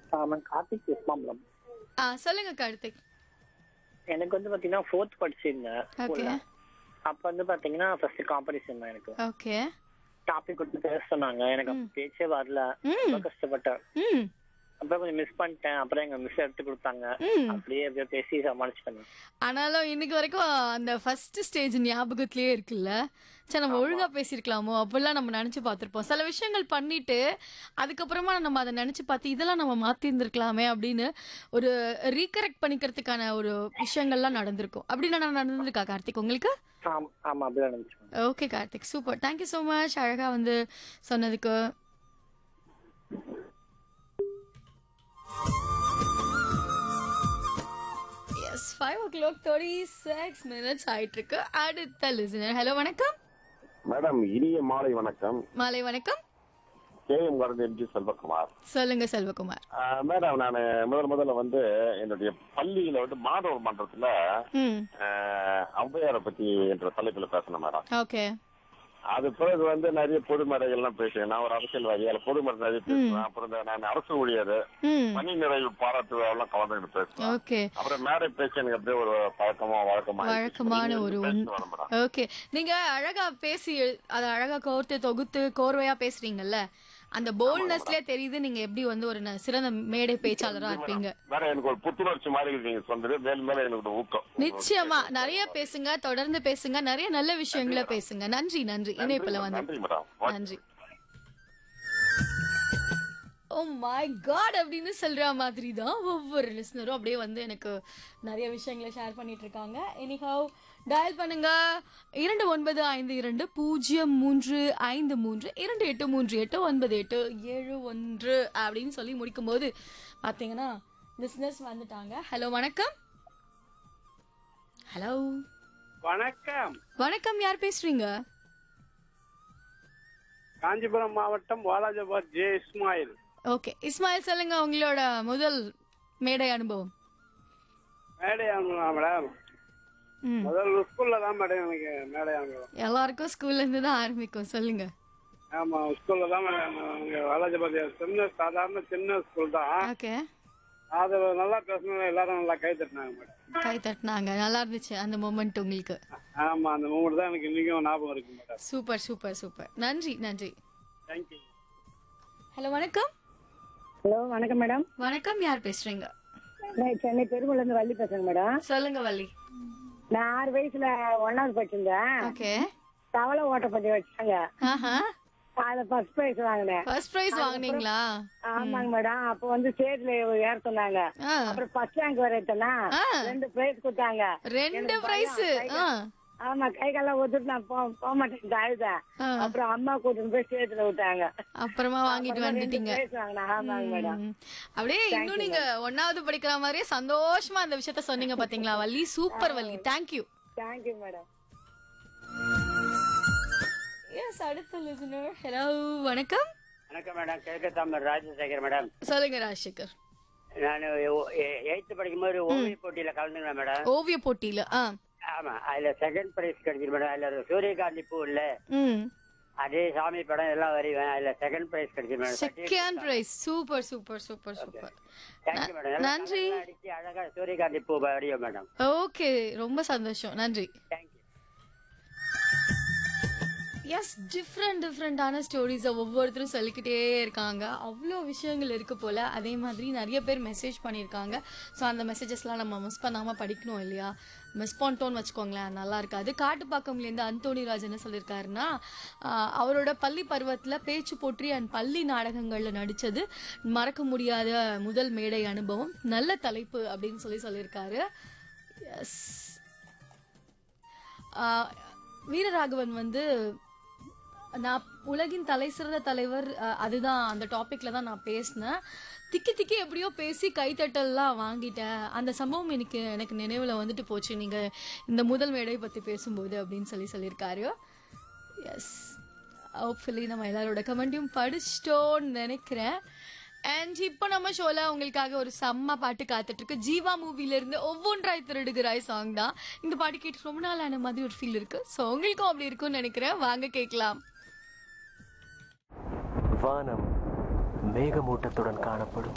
Ma'am Karthik இஸ்மாம்லம் ஆ சொல்லுங்க கார்த்திக் எனக்கு வந்து பாத்தீங்கன்னா ஃபோர்த் படிச்சிருந்தேன் ஓகே ஸ்கூல்ல அப்ப வந்து பாத்தீங்கன்னா ஃபர்ஸ்ட் காம்படிஷன் தான் எனக்கு ஓகே டாபிக் கொடுத்து பேச சொன்னாங்க எனக்கு அப்ப பேச்சே வரல ம். ரொம்ப கஷ்டப்பட்டேன் ம் அப்புறம் கொஞ்சம் மிஸ் பண்ணிட்டேன் அப்புறம் எங்க மிஸ் எடுத்து கொடுத்தாங்க ம் அப்படியே அப்படியே பேசி சமாளிச்சிட்டேன் ஆனாலும் இன்னைக்கு வரைக்கும் அந்த ஃபர்ஸ்ட் ஸ்டேஜ் ஞாபகத்திலேயே இருக்குல்ல சரி நம்ம ஒழுங்கா பேசியிருக்கலாமோ அப்படிலாம் நம்ம நினைச்சு பார்த்திருப்போம் சில விஷயங்கள் பண்ணிட்டு அதுக்கப்புறமா நம்ம அதை நினைச்சு பார்த்து இதெல்லாம் நம்ம மாத்தி இருந்திருக்கலாமே அப்படின்னு ஒரு ரீகரெக்ட் பண்ணிக்கிறதுக்கான ஒரு விஷயங்கள்லாம் நடந்திருக்கும் அப்படி நான் நடந்திருக்கா கார்த்திக் உங்களுக்கு ஆம்- ஆமா அப்படிதான் இருந்துச்சு ma'am. Okay Karthik super thank you so much அழகா வந்து சொன்னதுக்கு yes five o'clock thirty six minutes ஆயிட்டு இருக்கு அடுத்த லிசனர் ஹலோ வணக்கம் மேடம் இனிய மாலை வணக்கம் மாலை வணக்கம் K M garden MG Selvakumar சொல்லுங்க செல்வகுமார் ஆஹ் மேடம் நான் முதல் முதல்ல வந்து என்னுடைய பள்ளியில வந்து மாணவர் மன்றத்துல ம் ஆஹ் ஔவையாரை பத்தி என்ற தலைப்புல பேசினேன் மேடம் ஓகே அது பிறகு வந்து நிறைய பொது மேடைகள்லாம் பேசுவேன் நான் ஒரு அரசியல்வாதி அதுல பொது மேடை நிறைய பேசுவேன் அப்புறம் இந்த நான் அரசு ஊழியர் ம் பணி நிறைவு பாராட்டு விழாவெல்லாம் கலந்துக்கிட்டு பேசுவேன் ஓகே அப்புறம் மேடை பேச்சு எனக்கு அப்படியே ஒரு பழக்கமா வழக்கமா ஆயிடுச்சு. வழக்கமான ஒரு பேசிட்டு ஒன் வரேன் மேடம் ஓகே நீங்க அழகா பேசி அதை அழகா கோர்த்து தொகுத்து கோர்வையா பேசுறீங்கல்ல அந்த போல்ட்னஸ்லயே தெரியுது நீங்க எப்படி வந்து ஒரு ந- சிறந்த மேடை பேச்சாளரா இருப்பீங்க வேற எனக்கு ஒரு புத்துணர்ச்சி மாதிரி இருக்கு நீங்க சொன்னது மேலும் மேலும் எனக்கு ஒரு ஊக்கம் நிச்சயமா நிறைய பேசுங்க தொடர்ந்து பேசுங்க நிறைய நல்ல விஷயங்களை பேசுங்க நன்றி நன்றி இணைப்புல வந்து நன்றி மேடம் நன்றி ஓ மை காட் அப்படின்னு சொல்ற மாதிரி தான் ஒவ்வொரு லிஸ்னரும் அப்படியே வந்து எனக்கு நிறைய விஷயங்களை ஷேர் பண்ணிட்டு இருக்காங்க எனிஹவ் டயல் பண்ணுங்க இரண்டு ஒன்பது ஐந்து இரண்டு பூஜ்ஜியம் மூன்று ஐந்து மூன்று இரண்டு எட்டு மூன்று எட்டு ஒன்பது எட்டு ஏழு ஒன்று அப்படின்னு சொல்லி முடிக்கும் போது பார்த்தீங்கன்னா பிஸ்னஸ் வந்துட்டாங்க ஹலோ வணக்கம் ஹலோ வணக்கம் வணக்கம் யார் பேசுறீங்க காஞ்சிபுரம் மாவட்டம் வாலாஜாபாத் ஜே இஸ்மாயில் ஓகே இஸ்மாயில் சொல்லுங்க உங்களோட முதல் மேடை அனுபவம் மேடை அனுபவம் மேடம் ம் முதல் ஸ்கூல்ல தான் மேடம் எனக்கு மேடை அனுபவம் எல்லாருக்கும் ஸ்கூல்ல இருந்து தான் ஆரம்பிக்கும் சொல்லுங்க ஆமா ஸ்கூல்ல தான் மேடம் இங்க வாலாஜாபாத் சின்ன சாதாரண சின்ன ஸ்கூல் தான் ஓகே அது நல்லா பேசணும் எல்லாரும் நல்லா கை தட்டினாங்க மேடம் கை தட்டினாங்க நல்லா இருந்துச்சு அந்த மொமெண்ட் உங்களுக்கு ஆமா அந்த மூமெண்ட் தான் எனக்கு இன்னைக்கும் ஞாபகம் இருக்கு மேடம் சூப்பர் சூப்பர் சூப்பர் நன்றி நன்றி தேங்க்யூ ஹலோ வணக்கம் ஹலோ வணக்கம் மேடம் வணக்கம் யார் பேசுறீங்க நான் சென்னை பெருங்குள்ள இருந்து வள்ளி பேசுறேன் மேடம் சொல்லுங்க வள்ளி நான் ஆறு வயசுல ஒன்னாவது படிச்சிருந்தேன் ஓகே தவளை ஓட்ட பத்தி வச்சாங்க ஆஹா அதுல ஃபர்ஸ்ட் பிரைஸ் வாங்கினேன் ஃபர்ஸ்ட் பிரைஸ் வாங்குனீங்களா ஆமாங்க மேடம் அப்ப வந்து ஸ்டேட்ல ஏற சொன்னாங்க ஆ, அப்புறம் ஃபர்ஸ்ட் ரேங்க் வர எடுத்தேனா ஆ. ரெண்டு பிரைஸ் கொடுத்தாங்க ரெண்டு பிரைஸ் ஆமா கை காலம் ஒத்துட்டு நான் போக போக மாட்டேன் அழுதேன் அப்புறம் அம்மா கூட்டிட்டு போய் ஸ்டேட்ல விட்டாங்க அப்புறமா வாங்கிட்டு ரெண்டு வந்துட்டீங்க பிரைஸ் வாங்கினேன் ஆமாங்க மேடம் ம். அப்படியே இன்னும் நீங்க ஒன்னாவது படிக்கிற மாதிரியே சந்தோஷமா அந்த விஷயத்த சொன்னீங்க பாத்தீங்களா Valli super Valli thank you thank you madam yes அடுத்த லிசனர் ஹலோ வணக்கம் வணக்கம் மேடம் கிழக்கத்தாமர் ராஜசேகர் மேடம் சொல்லுங்க ராஜசேகர் நான் எயித்து படிக்கும்போது ஓவிய போட்டியில கலந்துக்கிறேன் மேடம் ஓவிய போட்டியில ஆ ஆமா அதுல செகண்ட் பிரைஸ் கிடைச்சிரு மேடம் அதுல சூரியகாந்தி பூ இல்ல ம் அதே சாமி படம் எல்லாம் வரைவேன் அதுல செகண்ட் பிரைஸ் கிடைச்சிரு madam second prize super super super super thank you madam எல்லாம் நன்றி. கலர்லாம் அடிச்சு அழகா சூரியகாந்தி பூ வரையும் மேடம் ஓகே ரொம்ப சந்தோஷம் நன்றி தேங்க்யூ எஸ் டிஃப்ரெண்ட் டிஃப்ரெண்டான ஸ்டோரிஸை ஒவ்வொருத்தரும் சொல்லிக்கிட்டே இருக்காங்க அவ்வளோ விஷயங்கள் இருக்கு போல அதே மாதிரி நிறைய பேர் மெசேஜ் பண்ணியிருக்காங்க ஸோ அந்த மெசேஜஸ்லாம் நம்ம மிஸ் பண்ணாமல் படிக்கணும் இல்லையா மிஸ் பண்ணிட்டோம்னு வச்சுக்கோங்களேன் நல்லா இருக்காது காட்டுப்பாக்கம்லேருந்து அந்தோணி ராஜ் என்ன சொல்லியிருக்காருன்னா ஆஹ், அவரோட பள்ளி பருவத்தில் பேச்சு போற்றி அண்ட் பள்ளி நாடகங்களில் நடித்தது மறக்க முடியாத முதல் மேடை அனுபவம் நல்ல தலைப்பு அப்படின்னு சொல்லி சொல்லியிருக்காரு எஸ் ஆஹ் வீரராகவன் வந்து நான் உலகின் தலை சிறந்த தலைவர் அஹ், அதுதான் அந்த டாபிக்ல தான் நான் பேசினேன் திக்கி திக்கி எப்படியோ பேசி கைத்தட்டல்லாம் வாங்கிட்டேன் அந்த சம்பவம் எனக்கு எனக்கு நினைவில் வந்துட்டு போச்சு நீங்க இந்த முதல் மேடை பத்தி பேசும்போது அப்படின்னு சொல்லி சொல்லியிருக்காரு எஸ் ஹோப்ஃபுல்லி நம்ம எல்லாரோட கமெண்ட்டையும் படிச்சிட்டோன்னு நினைக்கிறேன் அண்ட் இப்போ நம்ம ஷோல உங்களுக்காக ஒரு செம்ம பாட்டு காத்துட்டு இருக்கு ஜீவா மூவில இருந்து ஒவ்வொன்றாய் திருடுகிறாய் சாங் தான் இந்த பாட்டு கேட்டு ரொம்ப நாள் ஆன மாதிரி ஒரு ஃபீல் இருக்கு ஸோ உங்களுக்கும் அப்படி இருக்கும்னு நினைக்கிறேன் வாங்க கேட்கலாம் வானம் மேகமூட்டத்துடன் காணப்படும்